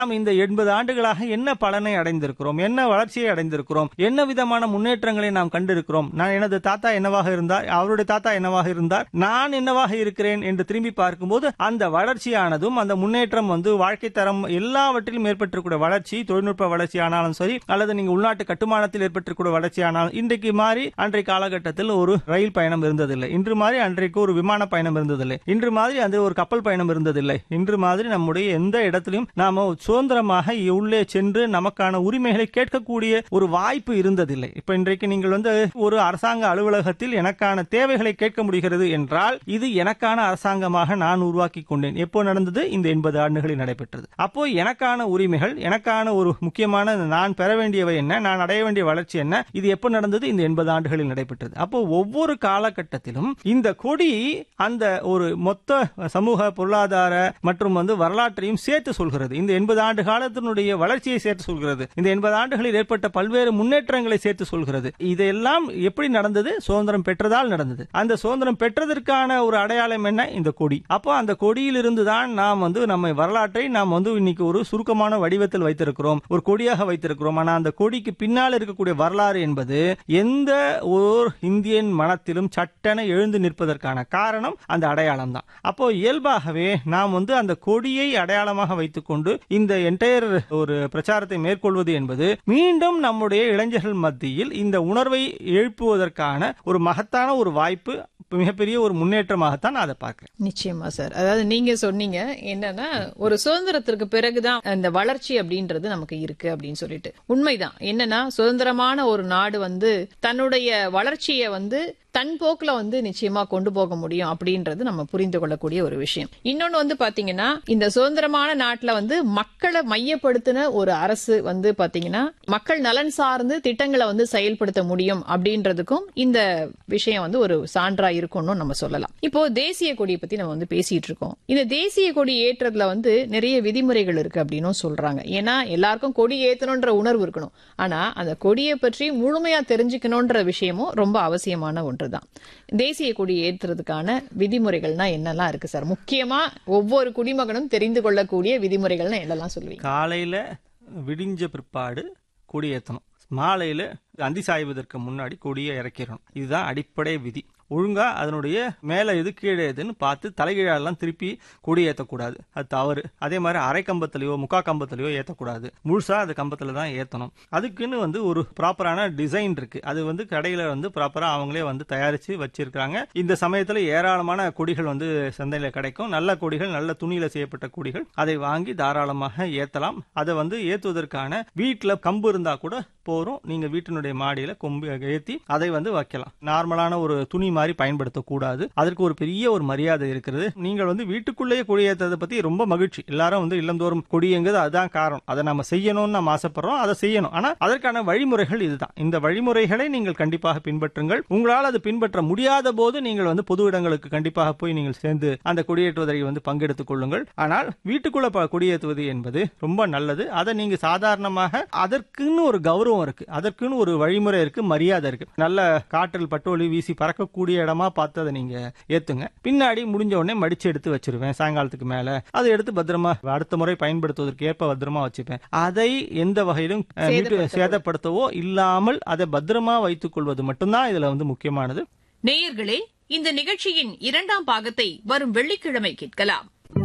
நாம் இந்த எண்பது ஆண்டுகளாக என்ன பலனை அடைந்திருக்கிறோம் என்ன வளர்ச்சியை அடைந்திருக்கிறோம் என்ன விதமான முன்னேற்றங்களை நாம் கண்டிருக்கிறோம் நான் எனது தாத்தா என்னவாக இருந்தார் அவருடைய தாத்தா என்னவாக இருந்தார் நான் என்னவாக இருக்கிறேன் என்று திரும்பி பார்க்கும்போது அந்த வளர்ச்சியானதும் அந்த முன்னேற்றம் வந்து வாழ்க்கை தரம் எல்லாவற்றிலும் ஏற்பட்டிருக்கூடிய வளர்ச்சி தொழில்நுட்ப வளர்ச்சி ஆனாலும் சரி அல்லது நீங்க உள்நாட்டு கட்டுமானத்தில் ஏற்பட்டிருக்கூடிய வளர்ச்சி ஆனாலும் இன்றைக்கு மாறி அன்றைய காலகட்டத்தில் ஒரு ரயில் பயணம் இருந்ததில்லை இன்று மாதிரி அன்றைக்கு ஒரு விமான பயணம் இருந்ததில்லை இன்று மாதிரி அந்த ஒரு கப்பல் பயணம் இருந்ததில்லை இன்று மாதிரி நம்முடைய எந்த இடத்திலும் நாம சுதந்திரமாக உள்ளே சென்று நமக்கான உரிமைகளை கேட்கக்கூடிய ஒரு வாய்ப்பு இருந்ததில்லை இப்ப இன்றைக்கு நீங்கள் வந்து ஒரு அரசாங்க அலுவலகத்தில் எனக்கான தேவைகளை கேட்க முடிகிறது என்றால் இது எனக்கான அரசாங்கமாக நான் உருவாக்கி கொண்டேன் எப்போ நடந்தது இந்த எண்பது ஆண்டுகளில் நடைபெற்றது அப்போ எனக்கான உரிமைகள் எனக்கான ஒரு முக்கியமான நான் பெற வேண்டியவை என்ன நான் அடைய வேண்டிய வளர்ச்சி என்ன இது எப்போ நடந்தது இந்த எண்பது ஆண்டுகளில் நடைபெற்றது அப்போ ஒவ்வொரு காலகட்டத்திலும் இந்த கொடி அந்த ஒரு மொத்த சமூக பொருளாதார மற்றும் வந்து வரலாற்றையும் சேர்த்து சொல்கிறது இந்த எண்பது ஆண்டு காலத்தினுடைய வளர்ச்சியை சேர்த்து சொல்கிறது இந்த எண்பது ஆண்டுகளில் ஏற்பட்ட பல்வேறு முன்னேற்றங்களை சேர்த்து சொல்கிறது இதெல்லாம் எப்படி நடந்தது சுதந்திரம் பெற்றதால் நடந்தது அந்த சுதந்திரம் பெற்றதற்கான ஒரு அடையாளம் என்ன இந்த கொடி அப்போ அந்த கொடியிலிருந்து தான் நாம் வந்து நம்ம வரலாற்றை நாம் வந்து இன்னைக்கு ஒரு சுருக்கமான வடிவத்தில் வைத்திருக்கிறோம் ஒரு கொடியாக வைத்திருக்கிறோம் ஆனா அந்த கொடிக்கு பின்னால் இருக்கக்கூடிய வரலாறு என்பது எந்த ஓர் இந்தியன் மனத்திலும் சட்டென எழுந்து நிற்பதற்கான காரணம் அந்த அடையாளம் தான் அப்போ இயல்பாகவே நாம் வந்து அந்த கொடியை அடையாளமாக வைத்துக்கொண்டு இந்த என்டையர் ஒரு பிரச்சாரத்தை மேற்கொள்வது என்பது மீண்டும் நம்முடைய இளைஞர்கள் மத்தியில் இந்த உணர்வை எழுப்புவதற்கான ஒரு மகத்தான ஒரு வாய்ப்பு மிகப்பெரிய ஒரு முன்னேற்றமாகத்தான் நான் அதை பார்க்கிறேன் நிச்சயமா சார் அதாவது நீங்க சொன்னீங்க என்னன்னா ஒரு சுதந்திரத்திற்கு பிறகுதான் அந்த வளர்ச்சி அப்படின்றது நமக்கு இருக்கு அப்படின்னு சொல்லிட்டு உண்மைதான் என்னன்னா சுதந்திரமான ஒரு நாடு வந்து தன்னுடைய வளர்ச்சியை வந்து தன் போக்குல வந்து நிச்சயமா கொண்டு போக முடியும் அப்படின்றது நம்ம புரிந்து கொள்ளக்கூடிய ஒரு விஷயம் இன்னொன்னு வந்து பாத்தீங்கன்னா இந்த சுதந்திரமான நாட்டுல வந்து மக்களை மையப்படுத்தின ஒரு அரசு வந்து பாத்தீங்கன்னா மக்கள் நலன் சார்ந்து திட்டங்களை வந்து செயல்படுத்த முடியும் அப்படின்றதுக்கும் இந்த விஷயம் வந்து ஒரு சான்றா இருக்கும்னு நம்ம சொல்லலாம் இப்போ தேசிய கொடியை பத்தி நம்ம வந்து பேசிட்டு இருக்கோம் இந்த தேசிய கொடி ஏற்றதுல வந்து நிறைய விதிமுறைகள் இருக்கு அப்படின்னும் சொல்றாங்க ஏன்னா எல்லாருக்கும் கொடி ஏத்தணும்ன்ற உணர்வு இருக்கணும் ஆனா அந்த கொடியை பற்றி முழுமையா தெரிஞ்சுக்கணும்ன்ற விஷயமும் ரொம்ப அவசியமான ஒன்றுதான் தேசிய கொடி ஏற்றுறதுக்கான விதிமுறைகள்னா என்னெல்லாம் இருக்கு சார் முக்கியமா ஒவ்வொரு குடிமகனும் தெரிந்து கொள்ளக்கூடிய விதிமுறைகள்னா என்னெல்லாம் சொல்லுவீங்க காலையில விடிஞ்ச பிற்பாடு கொடியேற்றணும் மாலையில அந்தி சாய்வதற்கு முன்னாடி கொடியை இறக்கிடணும் இதுதான் அடிப்படை விதி ஒழுங்கா அதனுடைய மேல எது கீழே எதுன்னு பார்த்து தலைகீழெல்லாம் திருப்பி கொடி ஏற்றக்கூடாது அது தவறு அதே மாதிரி அரை கம்பத்திலையோ முக்கா கம்பத்திலையோ ஏற்றக்கூடாது முழுசா அது கம்பத்துல தான் ஏற்றணும் அதுக்குன்னு வந்து ஒரு ப்ராப்பரான டிசைன் இருக்கு அது வந்து கடையில வந்து ப்ராப்பரா அவங்களே வந்து தயாரிச்சு வச்சிருக்காங்க இந்த சமயத்துல ஏராளமான கொடிகள் வந்து சந்தையில கிடைக்கும் நல்ல கொடிகள் நல்ல துணியில செய்யப்பட்ட கொடிகள் அதை வாங்கி தாராளமாக ஏத்தலாம் அதை வந்து ஏத்துவதற்கான வீட்டுல கம்பு இருந்தா கூட போறோம் நீங்க வீட்டினுடைய மாடியில கொம்பு ஏத்தி அதை வந்து வைக்கலாம் நார்மலான ஒரு துணி மாதிரி பயன்படுத்தக்கூடாது அதற்கு ஒரு பெரிய ஒரு மரியாதை இருக்கிறது நீங்கள் வந்து வீட்டுக்குள்ளேயே கொடியேற்றதை பத்தி ரொம்ப மகிழ்ச்சி எல்லாரும் வந்து இல்லந்தோறும் கொடியங்கிறது அதுதான் காரணம் அதை நம்ம செய்யணும்னு நம்ம ஆசைப்படுறோம் அதை செய்யணும் ஆனா அதற்கான வழிமுறைகள் இதுதான் இந்த வழிமுறைகளை நீங்கள் கண்டிப்பாக பின்பற்றுங்கள் உங்களால் அது பின்பற்ற முடியாத போது நீங்கள் வந்து பொது இடங்களுக்கு கண்டிப்பாக போய் நீங்கள் சேர்ந்து அந்த கொடியேற்றுவதை வந்து பங்கெடுத்துக் கொள்ளுங்கள் ஆனால் வீட்டுக்குள்ள ப- கொடியேற்றுவது என்பது ரொம்ப நல்லது அதை நீங்க சாதாரணமாக அதற்குன்னு ஒரு கௌரவம் இருக்கு அதற்குன்னு ஒரு வழிமுறை இருக்கு மரியாதை இருக்கு நல்ல காற்றில் பட்டோலி வீசி பறக்கக்கூடிய இடமா பார்த்து அதை நீங்க ஏத்துங்க பின்னாடி முடிஞ்ச உடனே மடிச்சு எடுத்து வச்சிருவேன் சாயங்காலத்துக்கு மேல அதை எடுத்து பத்திரமா அடுத்த முறை பயன்படுத்துவதற்கு ஏற்ப பத்திரமா வச்சுப்பேன் அதை எந்த வகையிலும் அஹ், மீட்டு- சேதப்படுத்தவோ. சேதப்படுத்தவோ இல்லாமல் அதை பத்திரமா வைத்துக் கொள்வது மட்டும்தான் இதுல வந்து முக்கியமானது நேயர்களே இந்த நிகழ்ச்சியின் இரண்டாம் பாகத்தை வரும் வெள்ளிக்கிழமை கேட்கலாம்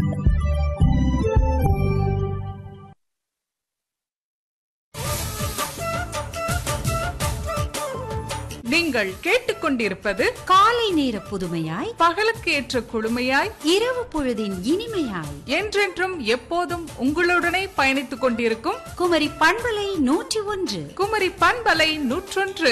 நீங்கள் கேட்டுக்கொண்டிருப்பது காலை நேர புதுமையாய் பகலுக்கு ஏற்ற குழுமையாய் இரவு பொழுதின் இனிமையாய் என்றென்றும் எப்போதும் உங்களுடனே பயணித்துக் கொண்டிருக்கும் குமரி பண்பலை நூற்றி ஒன்று குமரி பண்பலை நூற்றொன்று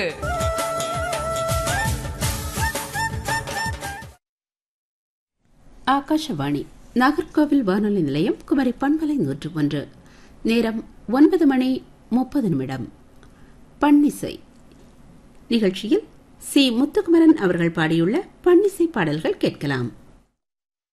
ஆகாஷவாணி நாகர்கோவில் வானொலி நிலையம் குமரி பண்பலை நூற்று ஒன்று நேரம் ஒன்பது மணி முப்பது நிமிடம் பன்னிசை நிகழ்ச்சியில் சி முத்துக்குமரன் அவர்கள் பாடியுள்ள பன்னிசை பாடல்கள் கேட்கலாம்